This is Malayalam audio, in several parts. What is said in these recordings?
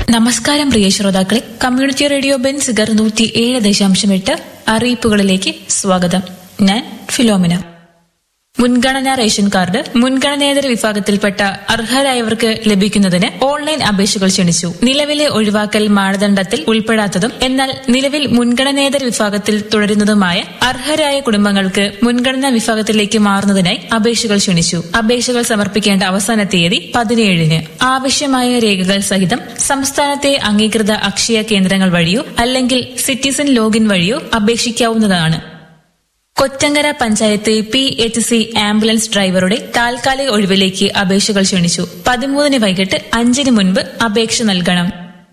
നമസ്കാരം പ്രിയ ശ്രോതാക്കളെ കമ്മ്യൂണിറ്റി റേഡിയോ ബെൻസിഗർ നൂറ്റി ഏഴ് ദശാംശം എട്ട് അറിയിപ്പുകളിലേക്ക് സ്വാഗതം ഞാൻ ഫിലോമിന മുൻഗണനാ റേഷൻ കാർഡ് മുൻഗണനേതര വിഭാഗത്തിൽപ്പെട്ട അർഹരായവർക്ക് ലഭിക്കുന്നതിന് ഓൺലൈൻ അപേക്ഷകൾ ക്ഷണിച്ചു നിലവിലെ ഒഴിവാക്കൽ മാനദണ്ഡത്തിൽ ഉൾപ്പെടാത്തതും എന്നാൽ നിലവിൽ മുൻഗണനേതര വിഭാഗത്തിൽ തുടരുന്നതുമായ അർഹരായ കുടുംബങ്ങൾക്ക് മുൻഗണനാ വിഭാഗത്തിലേക്ക് മാറുന്നതിനായി അപേക്ഷകൾ ക്ഷണിച്ചു അപേക്ഷകൾ സമർപ്പിക്കേണ്ട അവസാന തീയതി പതിനേഴിന് ആവശ്യമായ രേഖകൾ സഹിതം സംസ്ഥാനത്തെ അംഗീകൃത അക്ഷയ കേന്ദ്രങ്ങൾ വഴിയോ അല്ലെങ്കിൽ സിറ്റിസൺ ലോഗിൻ വഴിയോ അപേക്ഷിക്കാവുന്നതാണ് Kottankara panchayat P H C ambulance ഡ്രൈവറുടെ താൽക്കാലിക ഒഴിവിലേക്ക് അപേക്ഷകൾ ക്ഷണിച്ചു പതിമൂന്നിന് വൈകിട്ട് അഞ്ചിന് മുൻപ് അപേക്ഷ നൽകണം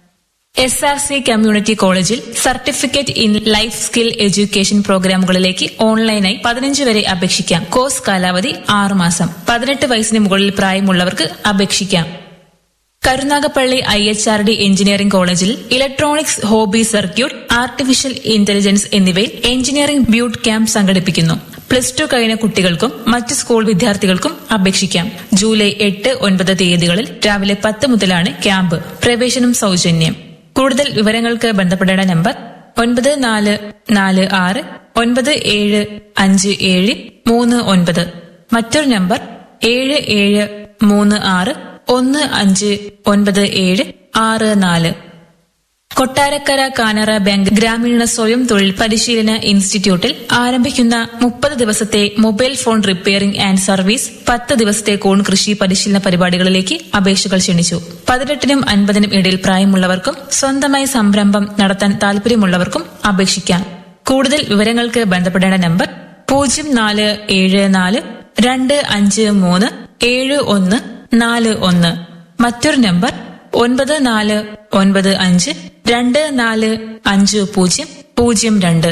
എസ് ആർ സി കമ്മ്യൂണിറ്റി കോളേജിൽ certificate in life skill education പ്രോഗ്രാമുകളിലേക്ക് ഓൺലൈനായി പതിനഞ്ച് വരെ അപേക്ഷിക്കാം കോഴ്സ് കാലാവധി ആറുമാസം പതിനെട്ട് വയസ്സിന് മുകളിൽ പ്രായമുള്ളവർക്ക് അപേക്ഷിക്കാം Karunagappally I H R D engineering കോളേജിൽ electronics hobby circuit artificial intelligence എന്നിവയിൽ എഞ്ചിനീയറിംഗ് ബ്യൂട്ട് ക്യാമ്പ് സംഘടിപ്പിക്കുന്നു പ്ലസ് ടു കഴിഞ്ഞ കുട്ടികൾക്കും മറ്റ് സ്കൂൾ വിദ്യാർത്ഥികൾക്കും അപേക്ഷിക്കാം ജൂലൈ എട്ട് ഒൻപത് തീയതികളിൽ രാവിലെ പത്ത് മുതലാണ് ക്യാമ്പ് പ്രവേശനം സൗജന്യം കൂടുതൽ വിവരങ്ങൾക്ക് ബന്ധപ്പെടേണ്ട നമ്പർ ഒൻപത് നാല് നാല് ആറ് ഒൻപത് ഏഴ് അഞ്ച് ഏഴ് മൂന്ന് ഒൻപത് മറ്റൊരു നമ്പർ ഏഴ് ഏഴ് മൂന്ന് ആറ് ഒന്ന് അഞ്ച് ഒൻപത് ഏഴ് ആറ് നാല് കൊട്ടാരക്കര കാനറ ബാങ്ക് ഗ്രാമീണ സ്വയം തൊഴിൽ പരിശീലന ഇൻസ്റ്റിറ്റ്യൂട്ടിൽ ആരംഭിക്കുന്ന മുപ്പത് ദിവസത്തെ mobile phone repairing and service പത്ത് ദിവസത്തെ കോൺ കൃഷി പരിശീലന പരിപാടികളിലേക്ക് അപേക്ഷകൾ ക്ഷണിച്ചു പതിനെട്ടിനും അൻപതിനും ഇടയിൽ പ്രായമുള്ളവർക്കും സ്വന്തമായി സംരംഭം നടത്താൻ താൽപര്യമുള്ളവർക്കും അപേക്ഷിക്കാം കൂടുതൽ വിവരങ്ങൾക്ക് ബന്ധപ്പെടേണ്ട നമ്പർ പൂജ്യം നാല് ഏഴ് നാല് രണ്ട് അഞ്ച് മൂന്ന് ഏഴ് ഒന്ന് നാല് ഒന്ന് മറ്റൊരു നമ്പർ ഒൻപത് നാല് ഒൻപത് അഞ്ച് രണ്ട് നാല് അഞ്ച് പൂജ്യം പൂജ്യം രണ്ട്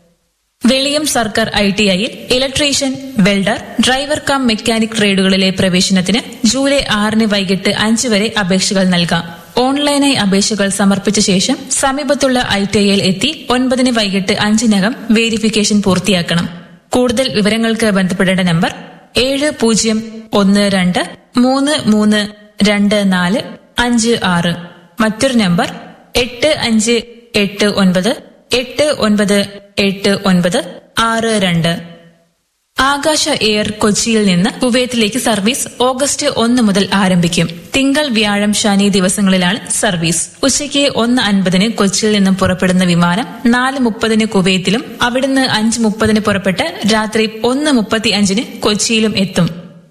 വെളിയം സർക്കാർ ഐ ടി ഐയിൽ electrician welder driver cum mechanic ട്രേഡുകളിലെ പ്രവേശനത്തിന് ജൂലൈ ആറിന് വൈകിട്ട് അഞ്ച് വരെ അപേക്ഷകൾ നൽകാം ഓൺലൈനായി അപേക്ഷകൾ സമർപ്പിച്ച ശേഷം സമീപത്തുള്ള ഐ ടി ഐയിൽ എത്തി ഒൻപതിന് വൈകിട്ട് അഞ്ചിനകം വേരിഫിക്കേഷൻ പൂർത്തിയാക്കണം കൂടുതൽ വിവരങ്ങൾക്ക് ബന്ധപ്പെടേണ്ട നമ്പർ ഏഴ് പൂജ്യം ഒന്ന് രണ്ട് മൂന്ന് മൂന്ന് രണ്ട് നാല് അഞ്ച് ആറ് മറ്റൊരു നമ്പർ എട്ട് അഞ്ച് എട്ട് ഒൻപത് എട്ട് ഒൻപത് എട്ട് ഒൻപത് ആറ് രണ്ട് ആകാശ എയർ കൊച്ചിയിൽ നിന്ന് കുവൈത്തിലേക്ക് സർവീസ് ഓഗസ്റ്റ് ഒന്ന് മുതൽ ആരംഭിക്കും തിങ്കൾ വ്യാഴം ശനി ദിവസങ്ങളിലാണ് സർവീസ് ഉച്ചയ്ക്ക് ഒന്ന് അൻപതിന് കൊച്ചിയിൽ നിന്നും പുറപ്പെടുന്ന വിമാനം നാല് മുപ്പതിന് കുവൈത്തിലും അവിടുന്ന് അഞ്ച് മുപ്പതിന് പുറപ്പെട്ട് രാത്രി ഒന്ന് മുപ്പത്തി അഞ്ചിന് കൊച്ചിയിലും എത്തും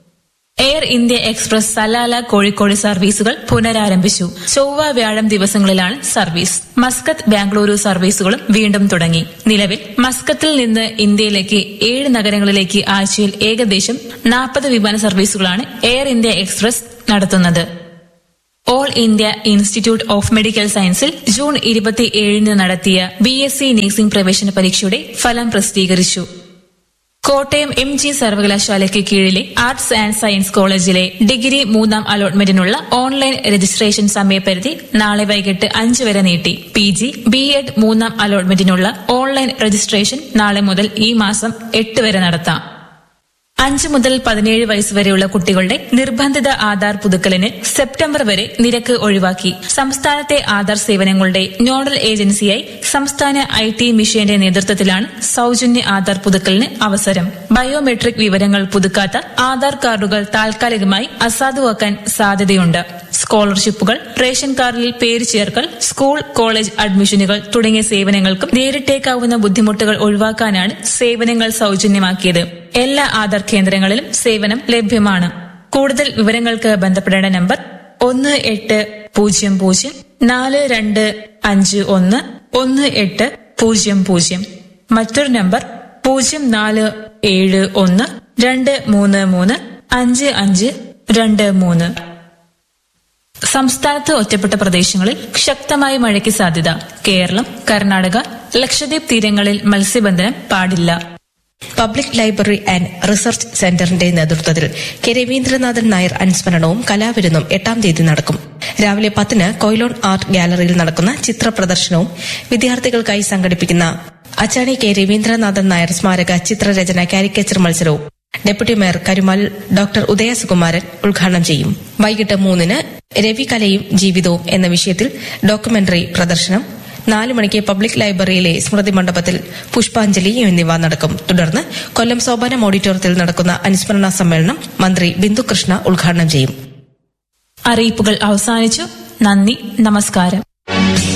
Air India Express Salalah Kozhikode സർവീസുകൾ പുനരാരംഭിച്ചു ചൊവ്വ വ്യാഴം ദിവസങ്ങളിലാണ് സർവീസ് മസ്കത്ത് ബാംഗ്ലൂരു സർവീസുകളും വീണ്ടും തുടങ്ങി നിലവിൽ മസ്കത്തിൽ നിന്ന് ഇന്ത്യയിലേക്ക് ഏഴ് നഗരങ്ങളിലേക്ക് ആഴ്ചയിൽ ഏകദേശം നാൽപ്പത് വിമാന സർവീസുകളാണ് എയർ ഇന്ത്യ എക്സ്പ്രസ് നടത്തുന്നത് All India Institute of Medical സയൻസിൽ ജൂൺ ഇരുപത്തിയേഴിന് നടത്തിയ ബി എസ് സി നഴ്സിംഗ് പ്രവേശന പരീക്ഷയുടെ ഫലം പ്രസിദ്ധീകരിച്ചു കോട്ടയം എം ജി സർവകലാശാലയ്ക്ക് കീഴിലെ ആർട്സ് ആൻഡ് സയൻസ് കോളേജിലെ ഡിഗ്രി മൂന്നാം അലോട്ട്മെന്റിനുള്ള ഓൺലൈൻ രജിസ്ട്രേഷൻ സമയപരിധി നാളെ വൈകിട്ട് അഞ്ച് വരെ നീട്ടി പി ജി ബി എഡ് മൂന്നാം അലോട്ട്മെന്റിനുള്ള ഓൺലൈൻ രജിസ്ട്രേഷൻ നാളെ മുതൽ ഈ മാസം എട്ട് വരെ നടത്താം അഞ്ച് മുതൽ പതിനേഴ് വയസ്സ് വരെയുള്ള കുട്ടികളുടെ നിർബന്ധിത ആധാർ പുതുക്കലിന് സെപ്റ്റംബർ വരെ നിരക്ക് ഒഴിവാക്കി സംസ്ഥാനത്തെ ആധാർ സേവനങ്ങളുടെ നോഡൽ ഏജൻസിയായി സംസ്ഥാന ഐ ടി മിഷന്റെ നേതൃത്വത്തിലാണ് സൌജന്യ ആധാർ പുതുക്കലിന് അവസരം ബയോമെട്രിക് വിവരങ്ങൾ പുതുക്കാത്ത ആധാർ കാർഡുകൾ താൽക്കാലികമായി അസാധുവാക്കാൻ സാധ്യതയുണ്ട് സ്കോളർഷിപ്പുകൾ റേഷൻ കാർഡിൽ പേര് ചേർക്കൽ സ്കൂൾ കോളേജ് അഡ്മിഷനുകൾ തുടങ്ങിയ സേവനങ്ങൾക്കും നേരിട്ടേക്കാവുന്ന ബുദ്ധിമുട്ടുകൾ ഒഴിവാക്കാനാണ് സേവനങ്ങൾ സൌജന്യമാക്കിയത് എല്ലാ ആധാർ കേന്ദ്രങ്ങളിലും സേവനം ലഭ്യമാണ് കൂടുതൽ വിവരങ്ങൾക്ക് ബന്ധപ്പെടേണ്ട നമ്പർ ഒന്ന് എട്ട് പൂജ്യം പൂജ്യം നാല് രണ്ട് അഞ്ച് ഒന്ന് ഒന്ന് എട്ട് പൂജ്യം പൂജ്യം മറ്റൊരു നമ്പർ പൂജ്യം നാല് ഏഴ് ഒന്ന് രണ്ട് മൂന്ന് മൂന്ന് അഞ്ച് അഞ്ച് രണ്ട് മൂന്ന് സംസ്ഥാനത്ത് ഒറ്റപ്പെട്ട പ്രദേശങ്ങളിൽ ശക്തമായ മഴയ്ക്ക് സാധ്യത കേരളം കർണാടക ലക്ഷദ്വീപ് തീരങ്ങളിൽ മത്സ്യബന്ധനം പാടില്ല പബ്ലിക് ലൈബ്രറി ആൻഡ് റിസർച്ച് സെന്ററിന്റെ നേതൃത്വത്തിൽ കെ രവീന്ദ്രനാഥൻ നായർ അനുസ്മരണവും കലാവിരുന്നും എട്ടാം തീയതി നടക്കും രാവിലെ പത്തിന് കൊയിലോൺ ആർട്ട് ഗാലറിയിൽ നടക്കുന്ന ചിത്ര പ്രദർശനവും വിദ്യാർത്ഥികൾക്കായി സംഘടിപ്പിക്കുന്ന അച്ചാണി കെ രവീന്ദ്രനാഥൻ നായർ സ്മാരക ചിത്രരചന കാരിക്കേച്ചർ മത്സരവും deputy mayor Karumal doctor Udayasukumaran ഉദ്ഘാടനം ചെയ്യും വൈകിട്ട് മൂന്നിന് രവികലയും ജീവിതവും എന്ന വിഷയത്തിൽ ഡോക്യുമെന്ററി പ്രദർശനം നാല് മണിക്ക് പബ്ലിക് ലൈബ്രറിയിലെ സ്മൃതി മണ്ഡപത്തിൽ പുഷ്പാഞ്ജലി എന്നിവ നടക്കും തുടർന്ന് കൊല്ലം സോപാനം ഓഡിറ്റോറിയത്തിൽ നടക്കുന്ന അനുസ്മരണ സമ്മേളനം മന്ത്രി ബിന്ദു കൃഷ്ണ ഉദ്ഘാടനം ചെയ്യും അറിയിപ്പുകൾ അവസാനിച്ചു നന്ദി നമസ്കാരം